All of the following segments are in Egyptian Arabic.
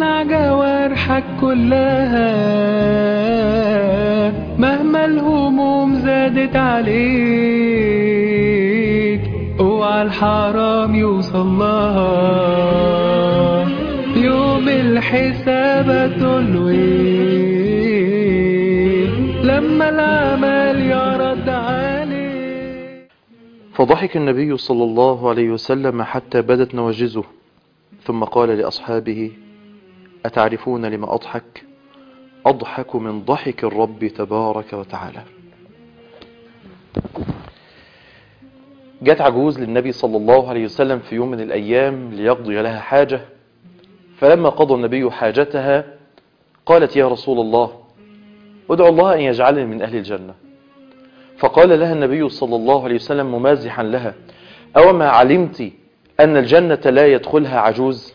صنع جوارحك كلها مهما الهموم زادت عليك اوعى الحرام يوصل لها يوم الحساب تلوي لما العمل يرد عليك فضحك النبي صلى الله عليه وسلم حتى بدت نواجزه ثم قال لأصحابه أتعرفون لما أضحك أضحك من ضحك الرب تبارك وتعالى جت عجوز للنبي صلى الله عليه وسلم في يوم من الأيام ليقضي لها حاجة فلما قضى النبي حاجتها قالت يا رسول الله ادعو الله أن يجعلني من أهل الجنة فقال لها النبي صلى الله عليه وسلم ممازحا لها أوما علمت أن الجنة لا يدخلها عجوز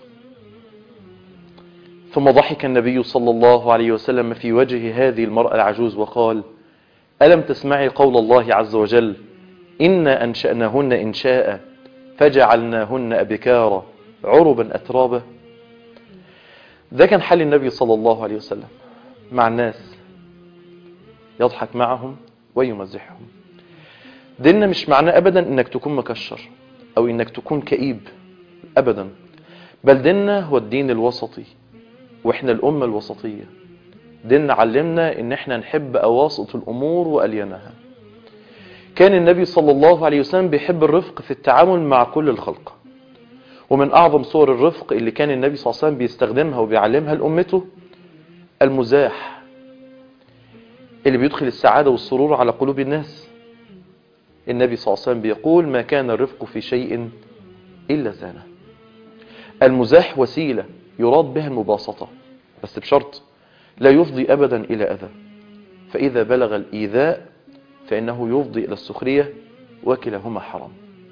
ثم ضحك النبي صلى الله عليه وسلم في وجه هذه المرأة العجوز وقال ألم تسمعي قول الله عز وجل إنا أنشأناهن إنشاء فجعلناهن أبكارا عربا أترابا ده كان حال النبي صلى الله عليه وسلم مع الناس يضحك معهم ويمزحهم ديننا مش معناه أبدا إنك تكون مكشر أو إنك تكون كئيب أبدا بل ديننا هو الدين الوسطي وإحنا الأمة الوسطية ديننا علمنا إن إحنا نحب أواسط الأمور وألينها كان النبي صلى الله عليه وسلم بيحب الرفق في التعامل مع كل الخلق ومن أعظم صور الرفق اللي كان النبي صلى الله عليه وسلم بيستخدمها وبيعلمها لأمته المزاح اللي بيدخل السعادة والسرور على قلوب الناس النبي صلى الله عليه وسلم بيقول ما كان الرفق في شيء إلا زانه المزاح وسيلة يراد بها المباسطة بس بشرط لا يفضي أبدا إلى أذى فإذا بلغ الإيذاء فإنه يفضي إلى السخرية وكلاهما حرام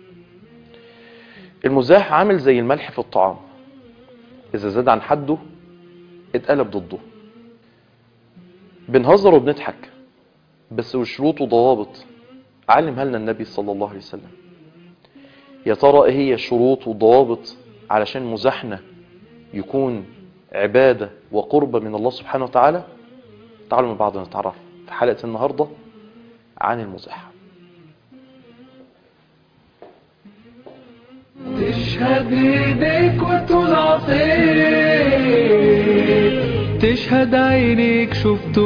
المزاح عامل زي الملح في الطعام إذا زاد عن حده اتقلب ضده بنهزر وبنضحك بس وشروط وضوابط علمها لنا النبي صلى الله عليه وسلم يا ترى ايه هي الشروط والضوابط علشان مزاحنا يكون عبادة وقربة من الله سبحانه وتعالى تعالوا من بعض نتعرف في حلقة النهاردة عن المزاح تشهد ايديك وتقول عصيت تشهد عينيك شفت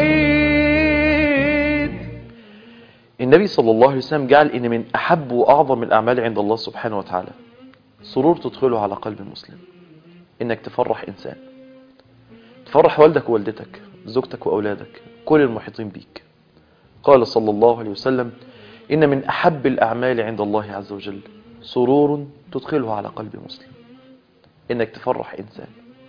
ورأيت النبي صلى الله عليه وسلم جعل ان من احب واعظم الاعمال عند الله سبحانه وتعالى سرور تدخله على قلب المسلم انك تفرح انسان تفرح والدك ووالدتك زوجتك واولادك كل المحيطين بيك قال صلى الله عليه وسلم ان من احب الاعمال عند الله عز وجل سرور تدخله على قلب مسلم انك تفرح انسان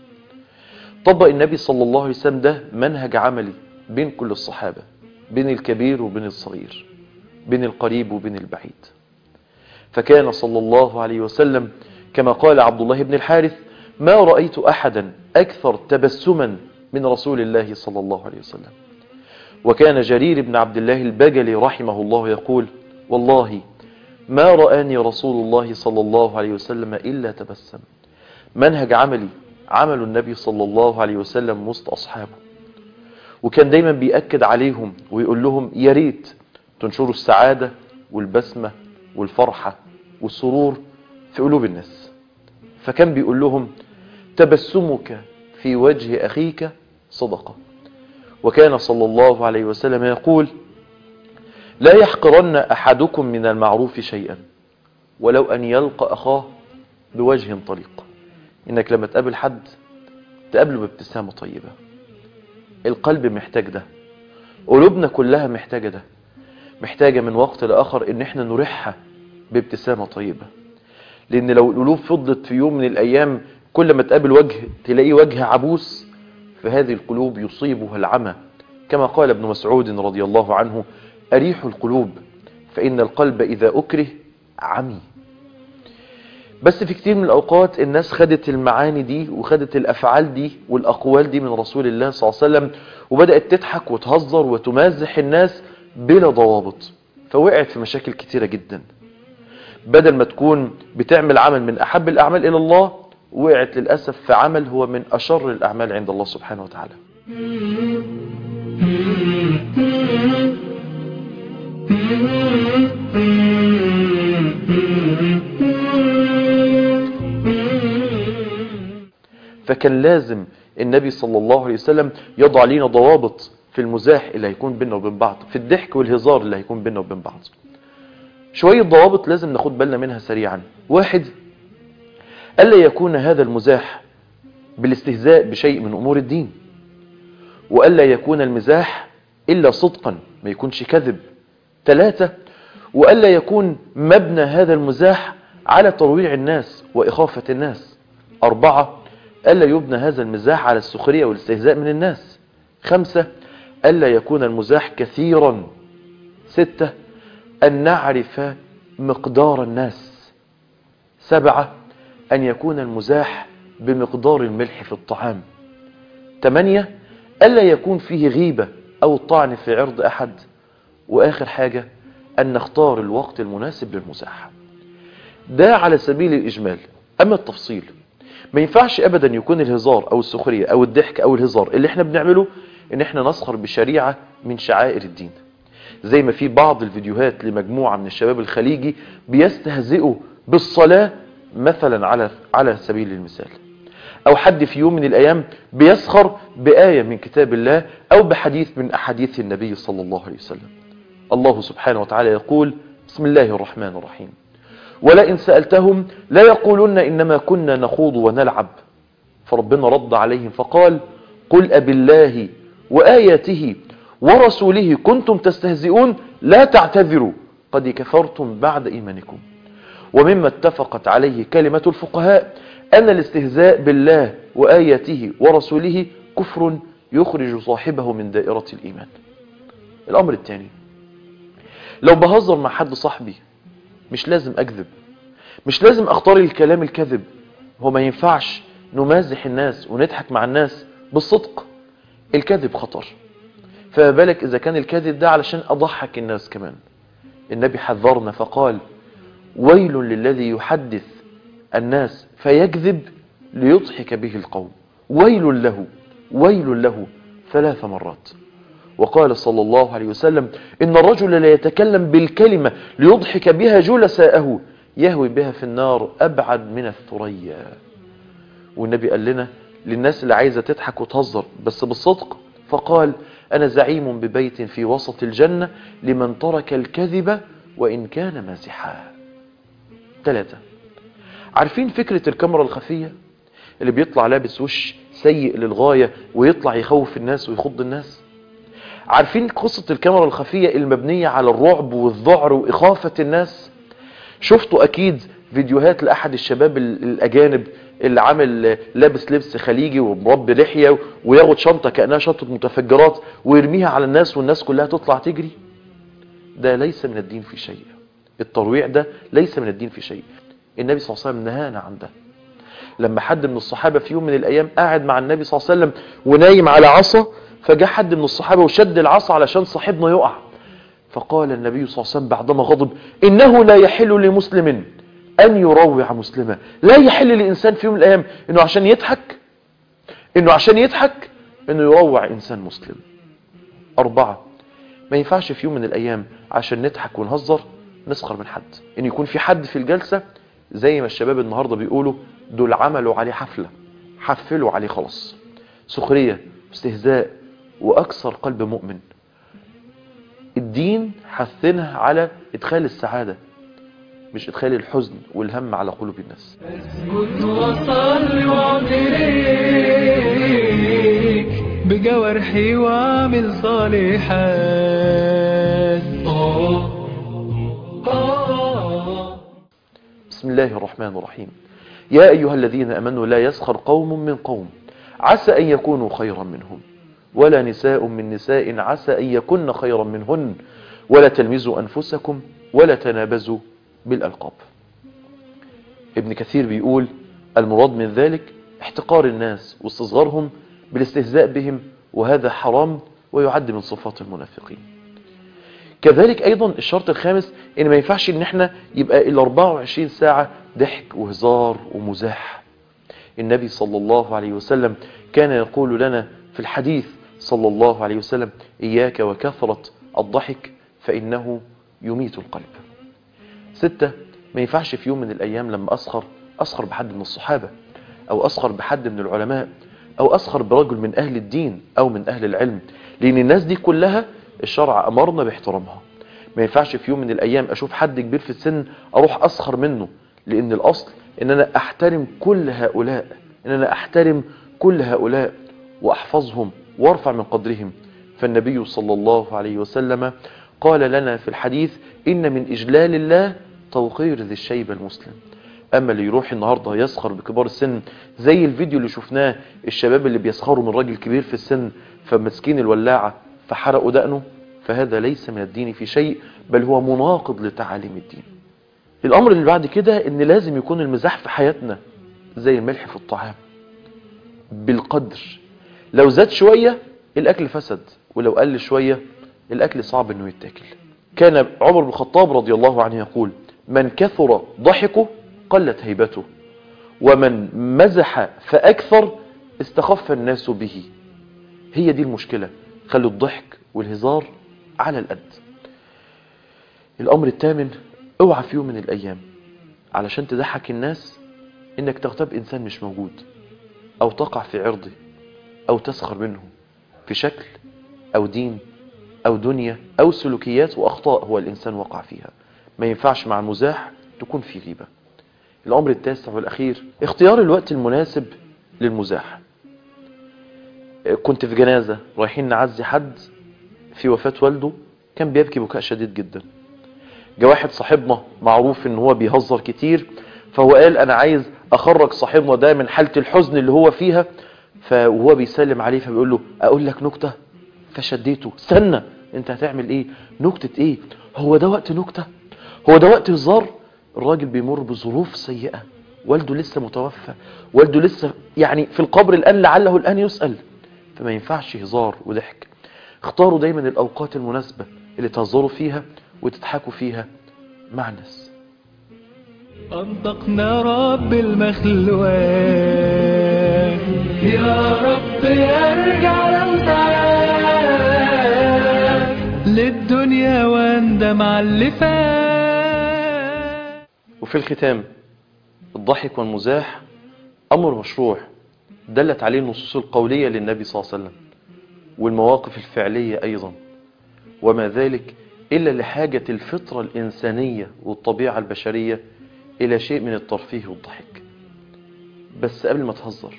طبق النبي صلى الله عليه وسلم ده منهج عملي بين كل الصحابة بين الكبير وبين الصغير بين القريب وبين البعيد فكان صلى الله عليه وسلم كما قال عبد الله بن الحارث ما رأيت أحدا أكثر تبسما من رسول الله صلى الله عليه وسلم وكان جرير بن عبد الله البجلي رحمه الله يقول والله ما رآني رسول الله صلى الله عليه وسلم إلا تبسم منهج عملي عمل النبي صلى الله عليه وسلم وسط أصحابه وكان دايما بيأكد عليهم ويقول لهم يا ريت تنشروا السعادة والبسمة والفرحة والسرور في قلوب الناس فكان بيقول لهم تبسمك في وجه أخيك صدقة وكان صلى الله عليه وسلم يقول لا يحقرن أحدكم من المعروف شيئا ولو أن يلقى أخاه بوجه طليق إنك لما تقابل حد تقابله بابتسامة طيبة القلب محتاج ده قلوبنا كلها محتاجة ده محتاجة من وقت لآخر إن احنا نرحها بابتسامة طيبة لأن لو القلوب فضلت في يوم من الأيام كل ما تقابل وجه تلاقيه وجه عبوس فهذه القلوب يصيبها العمى كما قال ابن مسعود رضي الله عنه أريح القلوب فإن القلب إذا أكره عمي بس في كتير من الأوقات الناس خدت المعاني دي وخدت الأفعال دي والأقوال دي من رسول الله صلى الله عليه وسلم وبدأت تضحك وتهزر وتمازح الناس بلا ضوابط فوقعت في مشاكل كتيرة جدا بدل ما تكون بتعمل عمل من أحب الأعمال إلى الله وقعت للأسف في عمل هو من أشر الأعمال عند الله سبحانه وتعالى فكان لازم النبي صلى الله عليه وسلم يضع لنا ضوابط في المزاح اللي هيكون بيننا وبين بعض في الضحك والهزار اللي هيكون بيننا وبين بعض شوية ضوابط لازم ناخد بالنا منها سريعا واحد ألا يكون هذا المزاح بالاستهزاء بشيء من أمور الدين وألا يكون المزاح إلا صدقا ما يكونش كذب ثلاثة وألا يكون مبنى هذا المزاح على ترويع الناس وإخافة الناس أربعة ألا يبنى هذا المزاح على السخرية والاستهزاء من الناس خمسة ألا يكون المزاح كثيرا ستة أن نعرف مقدار الناس سبعة أن يكون المزاح بمقدار الملح في الطعام ثمانية ألا يكون فيه غيبة أو الطعن في عرض أحد وآخر حاجة أن نختار الوقت المناسب للمزاح ده على سبيل الإجمال أما التفصيل ما ينفعش أبدا يكون الهزار أو السخرية أو الضحك أو الهزار اللي احنا بنعمله ان احنا نسخر بشريعة من شعائر الدين زي ما في بعض الفيديوهات لمجموعة من الشباب الخليجي بيستهزئوا بالصلاة مثلا على على سبيل المثال او حد في يوم من الايام بيسخر بآية من كتاب الله او بحديث من احاديث النبي صلى الله عليه وسلم الله سبحانه وتعالى يقول بسم الله الرحمن الرحيم ولئن سألتهم لا يقولون إنما كنا نخوض ونلعب فربنا رد عليهم فقال قل أب الله وآياته ورسوله كنتم تستهزئون لا تعتذروا قد كفرتم بعد إيمانكم ومما اتفقت عليه كلمة الفقهاء أن الاستهزاء بالله وآياته ورسوله كفر يخرج صاحبه من دائرة الإيمان الأمر الثاني لو بهزر مع حد صاحبي مش لازم أكذب مش لازم أختار الكلام الكذب هو ما ينفعش نمازح الناس ونضحك مع الناس بالصدق الكذب خطر فما بالك إذا كان الكذب ده علشان أضحك الناس كمان النبي حذرنا فقال ويل للذي يحدث الناس فيكذب ليضحك به القوم ويل له ويل له ثلاث مرات وقال صلى الله عليه وسلم إن الرجل لا يتكلم بالكلمة ليضحك بها جلساءه يهوي بها في النار أبعد من الثريا والنبي قال لنا للناس اللي عايزة تضحك وتهزر بس بالصدق فقال أنا زعيم ببيت في وسط الجنة لمن ترك الكذب وإن كان مازحا ثلاثة عارفين فكرة الكاميرا الخفية اللي بيطلع لابس وش سيء للغاية ويطلع يخوف الناس ويخض الناس عارفين قصة الكاميرا الخفية المبنية على الرعب والذعر وإخافة الناس شفتوا أكيد فيديوهات لأحد الشباب الأجانب اللي عامل لابس لبس خليجي ومربي لحية وياخد شنطة كأنها شنطة متفجرات ويرميها على الناس والناس كلها تطلع تجري ده ليس من الدين في شيء الترويع ده ليس من الدين في شيء النبي صلى الله عليه وسلم نهانا عن ده لما حد من الصحابة في يوم من الأيام قاعد مع النبي صلى الله عليه وسلم ونايم على عصا فجاء حد من الصحابة وشد العصا علشان صاحبنا يقع فقال النبي صلى الله عليه وسلم بعدما غضب إنه لا يحل لمسلم أن يروع مسلما لا يحل لإنسان في يوم من الأيام إنه عشان يضحك إنه عشان يضحك إنه يروع إنسان مسلم أربعة ما ينفعش في يوم من الأيام عشان نضحك ونهزر نسخر من حد إن يكون في حد في الجلسة زي ما الشباب النهاردة بيقولوا دول عملوا عليه حفلة حفلوا عليه خلاص سخرية استهزاء وأكثر قلب مؤمن الدين حثنا على إدخال السعادة مش إدخال الحزن والهم على قلوب الناس اسكت وصل واعتريك بجوارحي واعمل صالحات آه آه بسم الله الرحمن الرحيم يا أيها الذين أمنوا لا يسخر قوم من قوم عسى أن يكونوا خيرا منهم ولا نساء من نساء عسى أن يكن خيرا منهن ولا تلمزوا أنفسكم ولا تنابزوا بالألقاب ابن كثير بيقول المراد من ذلك احتقار الناس واستصغارهم بالاستهزاء بهم وهذا حرام ويعد من صفات المنافقين كذلك ايضا الشرط الخامس ان ما ينفعش ان احنا يبقى ال 24 ساعة ضحك وهزار ومزاح النبي صلى الله عليه وسلم كان يقول لنا في الحديث صلى الله عليه وسلم إياك وكثرة الضحك فإنه يميت القلب ستة ما ينفعش في يوم من الأيام لما أسخر أسخر بحد من الصحابة أو أسخر بحد من العلماء أو أسخر برجل من أهل الدين أو من أهل العلم لأن الناس دي كلها الشرع أمرنا باحترامها ما ينفعش في يوم من الأيام أشوف حد كبير في السن أروح أسخر منه لأن الأصل إن أنا أحترم كل هؤلاء إن أنا أحترم كل هؤلاء وأحفظهم وارفع من قدرهم فالنبي صلى الله عليه وسلم قال لنا في الحديث إن من إجلال الله توقير ذي الشيب المسلم أما اللي يروح النهاردة يسخر بكبار السن زي الفيديو اللي شفناه الشباب اللي بيسخروا من راجل كبير في السن فمسكين الولاعة فحرقوا دقنه فهذا ليس من الدين في شيء بل هو مناقض لتعاليم الدين الأمر اللي بعد كده إن لازم يكون المزاح في حياتنا زي الملح في الطعام بالقدر لو زاد شوية الأكل فسد ولو قل شوية الأكل صعب أنه يتاكل كان عمر بن الخطاب رضي الله عنه يقول من كثر ضحكه قلت هيبته ومن مزح فأكثر استخف الناس به هي دي المشكلة خلوا الضحك والهزار على القد الأمر الثامن اوعى في يوم من الأيام علشان تضحك الناس انك تغتاب انسان مش موجود او تقع في عرضه او تسخر منه في شكل او دين او دنيا او سلوكيات واخطاء هو الانسان وقع فيها ما ينفعش مع المزاح تكون في غيبة الامر التاسع والاخير اختيار الوقت المناسب للمزاح كنت في جنازة رايحين نعزي حد في وفاة والده كان بيبكي بكاء شديد جدا جاء واحد صاحبنا معروف ان هو بيهزر كتير فهو قال انا عايز اخرج صاحبنا ده من حالة الحزن اللي هو فيها فهو بيسلم عليه فبيقول له اقول لك نكتة فشديته استنى انت هتعمل ايه نكتة ايه هو ده وقت نكتة هو ده وقت هزار الراجل بيمر بظروف سيئة والده لسه متوفى والده لسه يعني في القبر الآن لعله الآن يسأل فما ينفعش هزار وضحك اختاروا دايما الأوقات المناسبة اللي تهزروا فيها وتضحكوا فيها مع الناس أنطقنا رب المخلوقات يا رب ارجع لو ساعات للدنيا واندم على اللي فات وفي الختام الضحك والمزاح أمر مشروع دلت عليه النصوص القولية للنبي صلى الله عليه وسلم والمواقف الفعلية أيضا وما ذلك إلا لحاجة الفطرة الإنسانية والطبيعة البشرية إلى شيء من الترفيه والضحك بس قبل ما تهزر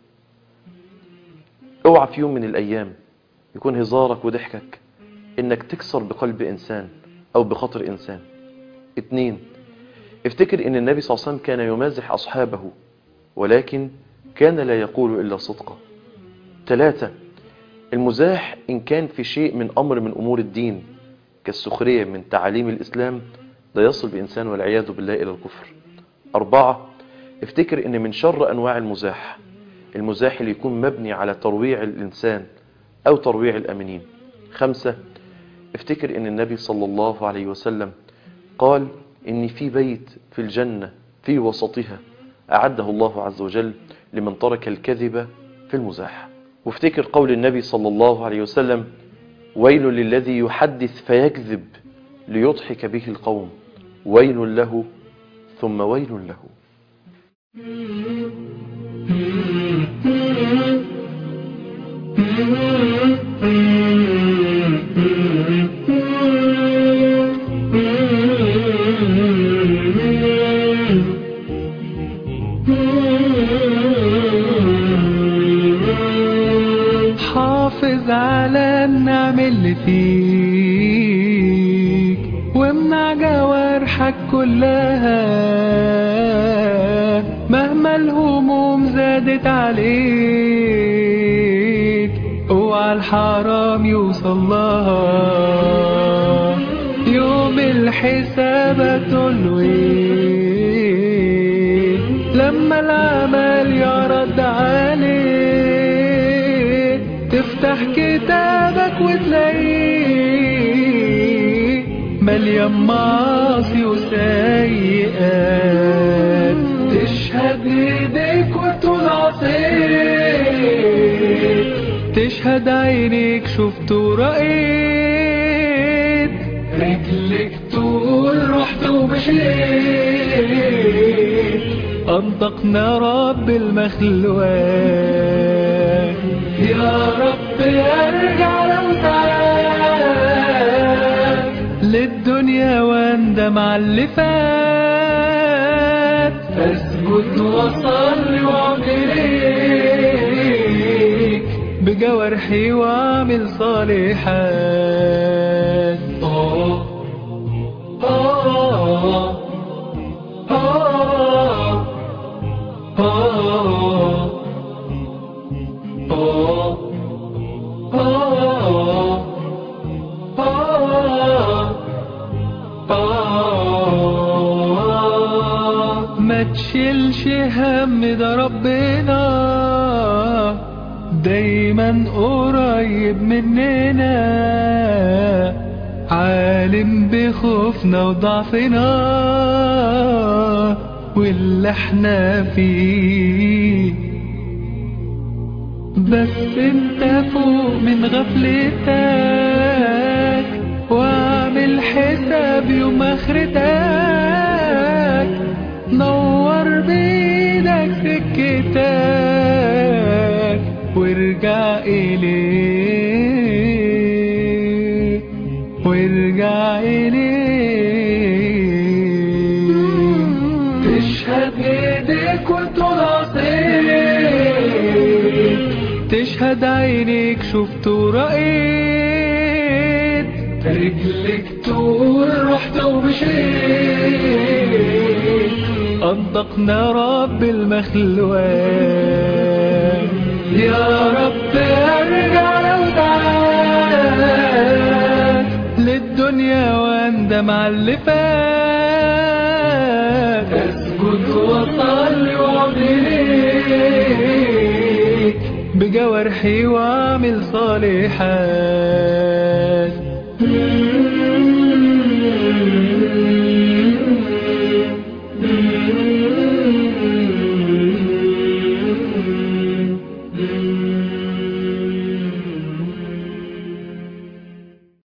اوعى في يوم من الأيام يكون هزارك وضحكك إنك تكسر بقلب إنسان أو بخاطر إنسان اتنين افتكر إن النبي صلى الله عليه وسلم كان يمازح أصحابه ولكن كان لا يقول إلا صدقا ثلاثة المزاح إن كان في شيء من أمر من أمور الدين كالسخرية من تعاليم الإسلام ده يصل بإنسان والعياذ بالله إلى الكفر أربعة افتكر إن من شر أنواع المزاح المزاح اللي يكون مبني على ترويع الإنسان أو ترويع الأمنين خمسة افتكر إن النبي صلى الله عليه وسلم قال إن في بيت في الجنة في وسطها أعده الله عز وجل لمن ترك الكذب في المزاح وافتكر قول النبي صلى الله عليه وسلم ويل للذي يحدث فيكذب ليضحك به القوم ويل له ثم ويل له حافظ على النعم اللي فيك وامنع جوارحك كلها مهما الهموم زادت عليك اوعى الحرام يوصل لها يوم الحساب تلوي لما العمل يرد عليك تفتح كتابك وتلاقيه مليان معاصي وسيئات تشهد ايديك وتقول وعصيت تشهد عينيك شفت ورأيت رجلك تقول رحت ومشيت أنطقنا رب المخلوقات يا رب ارجع لو تعال للدنيا واندم على اللي فات اسجد واصلي واعمليك بجوارحي واعمل صالحات آه آه آه آه آه ما تشيلش هم ده ربنا دايما قريب مننا عالم بخوفنا وضعفنا واللي احنا فيه بس انت فوق من غفلتك واعمل حساب يوم اخرتك نور بيدك سكتك وارجع اليه وارجع اليه تشهد ايديك وتقول عصيت تشهد عينيك شفت ورأيت رجلك تقول رحت ومشيت أنطقنا رب المخلوقات يا رب ارجع لو تعال للدنيا واندم على اللي فات اسجد وصلي واعمليك بجوارحي واعمل صالحات